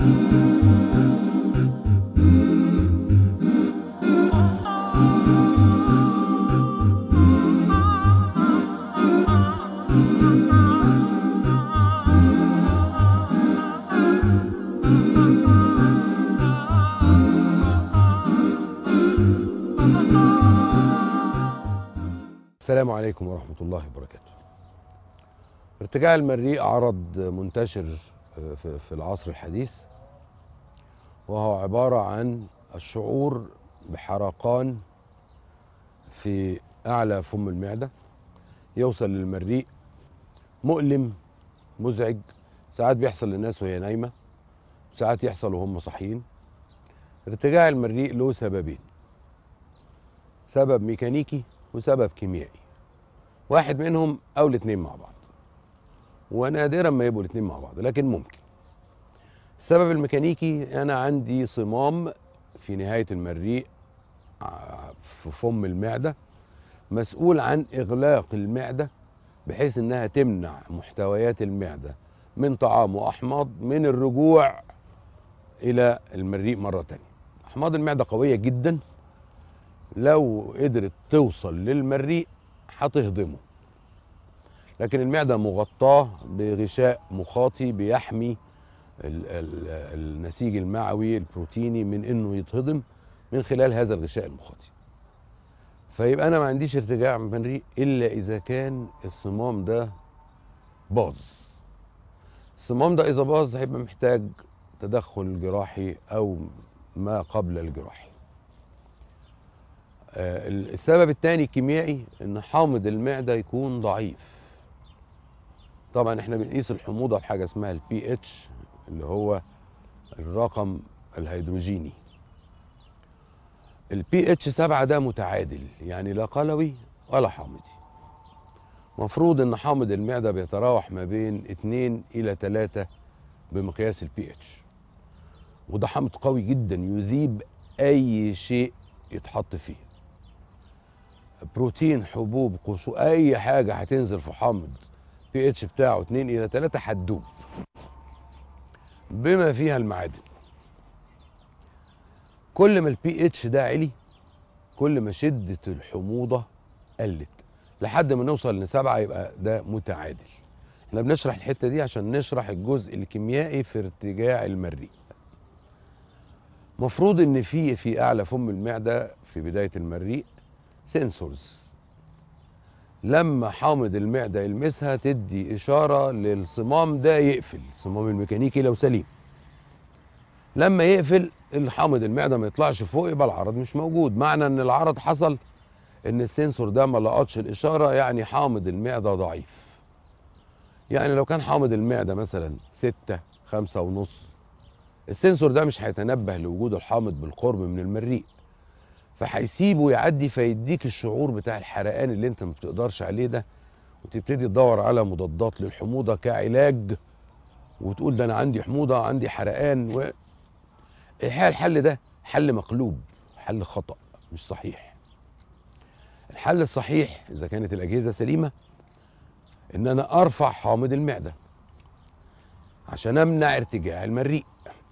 السلام عليكم ورحمة الله وبركاته ارتجاع المريء عرض منتشر في في العصر الحديث وهو عبارة عن الشعور بحرقان في أعلى فم المعدة يوصل للمريء مؤلم مزعج ساعات بيحصل للناس وهي نايمة ساعات يحصل وهم صاحيين ارتجاع المريء له سببين سبب ميكانيكي وسبب كيميائي واحد منهم او الاثنين مع بعض ونادرا ما يبقوا الاثنين مع بعض لكن ممكن السبب الميكانيكي انا عندي صمام في نهايه المريء ع- في فم المعده مسؤول عن اغلاق المعده بحيث انها تمنع محتويات المعده من طعام واحماض من الرجوع الى المريء مره تانية احماض المعده قويه جدا لو قدرت توصل للمريء هتهضمه لكن المعده مغطاه بغشاء مخاطي بيحمي ال- ال- النسيج المعوي البروتيني من انه يتهضم من خلال هذا الغشاء المخاطي فيبقى انا ما عنديش ارتجاع مريء الا اذا كان الصمام ده باظ الصمام ده اذا باظ هيبقى محتاج تدخل جراحي او ما قبل الجراحي آه، السبب الثاني الكيميائي ان حامض المعده يكون ضعيف طبعا احنا بنقيس الحموضه بحاجه اسمها البي اتش اللي هو الرقم الهيدروجيني البي اتش 7 ده متعادل يعني لا قلوي ولا حامضي مفروض ان حامض المعده بيتراوح ما بين 2 الى 3 بمقياس البي اتش وده حامض قوي جدا يذيب اي شيء يتحط فيه بروتين حبوب قشور اي حاجه هتنزل في حامض بي اتش بتاعه 2 الى 3 هتدوب بما فيها المعادن كل ما البي اتش ده عالي كل ما شده الحموضه قلت لحد ما نوصل لسبعه يبقى ده متعادل احنا بنشرح الحته دي عشان نشرح الجزء الكيميائي في ارتجاع المريء مفروض ان في في اعلى فم المعده في بدايه المريء سنسورز لما حامض المعده يلمسها تدي اشاره للصمام ده يقفل الصمام الميكانيكي لو سليم لما يقفل الحامض المعده ما يطلعش فوق يبقى العرض مش موجود معنى ان العرض حصل ان السنسور ده ما لقطش الاشاره يعني حامض المعده ضعيف يعني لو كان حامض المعده مثلا ستة خمسة ونص السنسور ده مش هيتنبه لوجود الحامض بالقرب من المريء فهيسيبه يعدي فيديك الشعور بتاع الحرقان اللي انت ما بتقدرش عليه ده وتبتدي تدور على مضادات للحموضه كعلاج وتقول ده انا عندي حموضه عندي حرقان و الحقيقه الحل ده حل مقلوب حل خطا مش صحيح الحل الصحيح اذا كانت الاجهزه سليمه ان انا ارفع حامض المعده عشان امنع ارتجاع المريء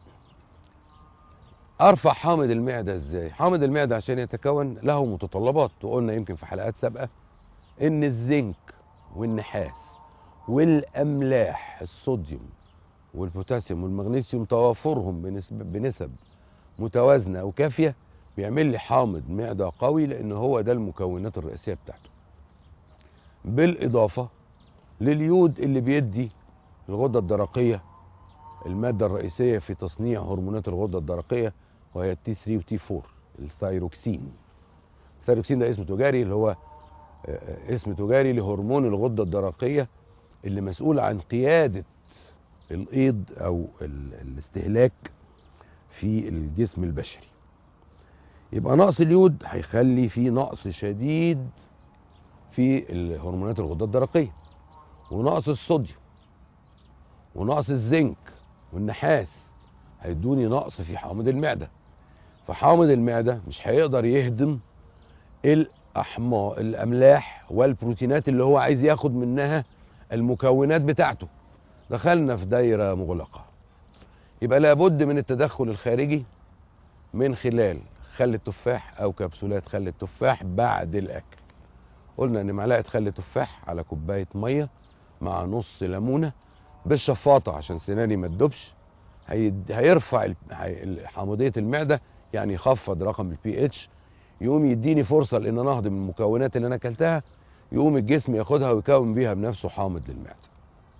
ارفع حامض المعده ازاي حامض المعده عشان يتكون له متطلبات وقلنا يمكن في حلقات سابقه ان الزنك والنحاس والاملاح الصوديوم والبوتاسيوم والمغنيسيوم توافرهم بنسب بنسب متوازنه وكافيه بيعمل لي حامض معده قوي لان هو ده المكونات الرئيسيه بتاعته بالاضافه لليود اللي بيدي الغده الدرقيه الماده الرئيسيه في تصنيع هرمونات الغده الدرقيه وهي التي 3 وتي 4 الثايروكسين الثايروكسين ده اسم تجاري اللي هو آه، اسم تجاري لهرمون الغده الدرقيه اللي مسؤول عن قياده الايض او ال- الاستهلاك في الجسم البشري يبقى نقص اليود هيخلي في نقص شديد في الهرمونات الغده الدرقيه ونقص الصوديوم ونقص الزنك والنحاس هيدوني نقص في حامض المعده فحامض المعده مش هيقدر يهضم الاحماض الاملاح والبروتينات اللي هو عايز ياخد منها المكونات بتاعته دخلنا في دايره مغلقه يبقى لابد من التدخل الخارجي من خلال خل التفاح او كبسولات خل التفاح بعد الاكل قلنا ان معلقه خل تفاح على كوبايه ميه مع نص ليمونه بالشفاطه عشان سناني ما تدوبش هيد- هيرفع ال- هي- حامضيه المعده يعني يخفض رقم البي اتش يقوم يديني فرصه لان انا اهضم المكونات اللي انا اكلتها يقوم الجسم ياخدها ويكون بيها بنفسه حامض للمعده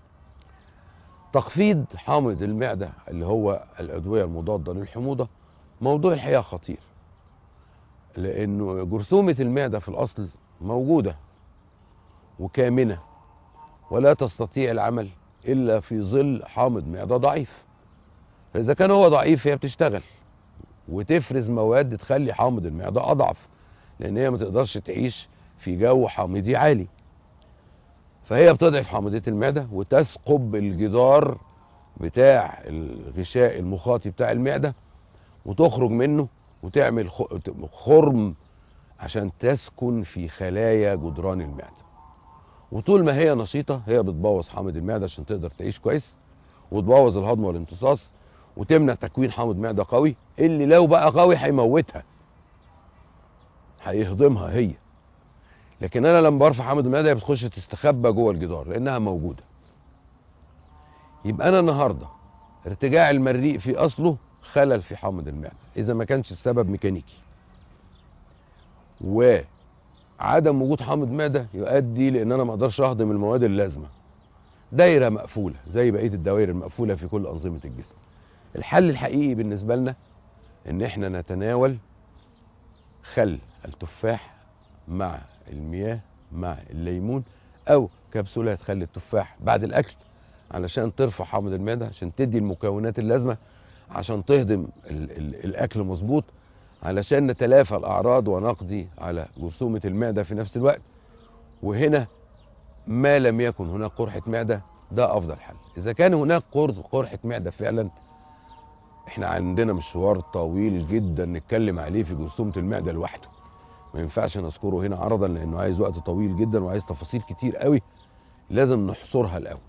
تخفيض حامض المعده اللي هو الادويه المضاده للحموضه موضوع الحقيقه خطير لانه جرثومه المعده في الاصل موجوده وكامنه ولا تستطيع العمل الا في ظل حامض معده ضعيف فاذا كان هو ضعيف هي بتشتغل وتفرز مواد تخلي حامض المعده اضعف لان هي ما تقدرش تعيش في جو حامضي عالي فهي بتضعف حامضيه المعده وتثقب الجدار بتاع الغشاء المخاطي بتاع المعده وتخرج منه وتعمل خ- خرم عشان تسكن في خلايا جدران المعده وطول ما هي نشيطه هي بتبوظ حامض المعده عشان تقدر تعيش كويس وتبوظ الهضم والامتصاص وتمنع تكوين حامض معده قوي اللي لو بقى قوي هيموتها هيهضمها هي لكن انا لما برفع حامض المعده هي بتخش تستخبى جوه الجدار لانها موجوده يبقى انا النهارده ارتجاع المريء في اصله خلل في حامض المعده اذا ما كانش السبب ميكانيكي وعدم وجود حامض معده يؤدي لان انا ما اقدرش اهضم المواد اللازمه دايره مقفوله زي بقيه الدوائر المقفوله في كل انظمه الجسم الحل الحقيقي بالنسبه لنا ان احنا نتناول خل التفاح مع المياه مع الليمون او كبسولات خل التفاح بعد الاكل علشان ترفع حامض المعده عشان تدي المكونات اللازمه عشان تهضم ال ال الاكل مظبوط علشان نتلافى الاعراض ونقضي على جرثومه المعده في نفس الوقت وهنا ما لم يكن هناك قرحه معده ده افضل حل اذا كان هناك قر- قرحه معده فعلا احنا عندنا مشوار طويل جدا نتكلم عليه في جرثومه المعده لوحده ما ينفعش نذكره هنا عرضا لانه عايز وقت طويل جدا وعايز تفاصيل كتير قوي لازم نحصرها الاول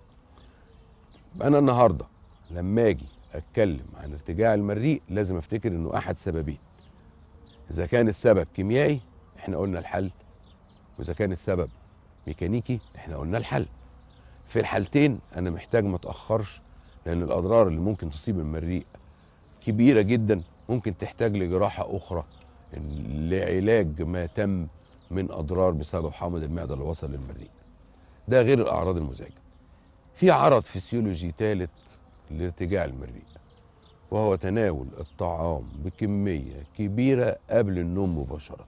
يبقى انا النهارده لما اجي اتكلم عن ارتجاع المريء لازم افتكر انه احد سببين اذا كان السبب كيميائي احنا قلنا الحل واذا كان السبب ميكانيكي احنا قلنا الحل في الحالتين انا محتاج ما اتاخرش لان الاضرار اللي ممكن تصيب المريء كبيره جدا ممكن تحتاج لجراحه اخرى لعلاج ما تم من اضرار بسبب حامض المعده اللي وصل للمريء ده غير الاعراض المزعجه في عرض فسيولوجي ثالث لارتجاع المريء وهو تناول الطعام بكميه كبيره قبل النوم مباشره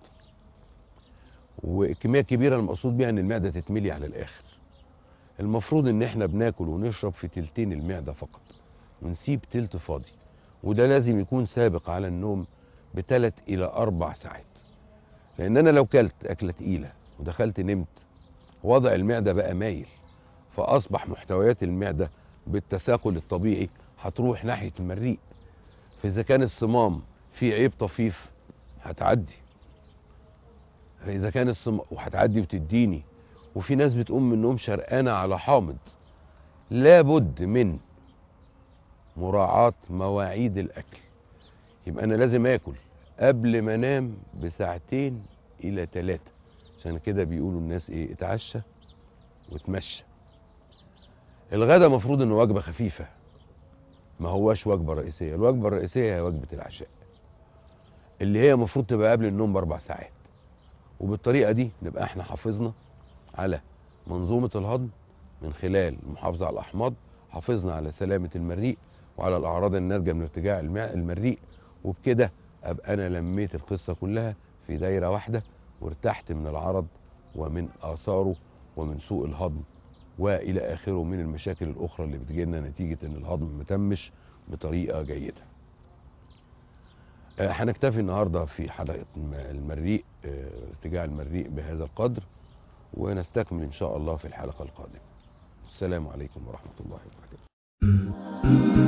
وكميه كبيره المقصود بيها ان المعده تتملي على الاخر المفروض ان احنا بناكل ونشرب في تلتين المعده فقط ونسيب تلت فاضي وده لازم يكون سابق على النوم بثلاث الى اربع ساعات لان انا لو كلت اكله تقيله ودخلت نمت وضع المعده بقى مايل فاصبح محتويات المعده بالتثاقل الطبيعي هتروح ناحيه المريء فاذا كان الصمام فيه عيب طفيف هتعدي فاذا كان الصمام وهتعدي وتديني وفي ناس بتقوم من النوم شرقانه على حامض لابد من مراعاة مواعيد الأكل يبقى أنا لازم آكل قبل ما أنام بساعتين إلى ثلاثة عشان كده بيقولوا الناس إيه اتعشى وتمشى الغدا مفروض إنه وجبة خفيفة ما هواش وجبة رئيسية الوجبة الرئيسية هي وجبة العشاء اللي هي المفروض تبقى قبل النوم بأربع ساعات وبالطريقة دي نبقى احنا حافظنا على منظومة الهضم من خلال المحافظة على الأحماض حافظنا على سلامة المريء وعلى الأعراض الناتجة من ارتجاع الماء المريء وبكده أبقى أنا لميت القصة كلها في دايرة واحدة وارتحت من العرض ومن آثاره ومن سوء الهضم وإلى آخره من المشاكل الأخرى اللي بتجيلنا نتيجة إن الهضم ما تمش بطريقة جيدة. آه، هنكتفي النهارده في حلقة الم- المريء آه، ارتجاع المريء بهذا القدر ونستكمل إن شاء الله في الحلقة القادمة. السلام عليكم ورحمة الله وبركاته.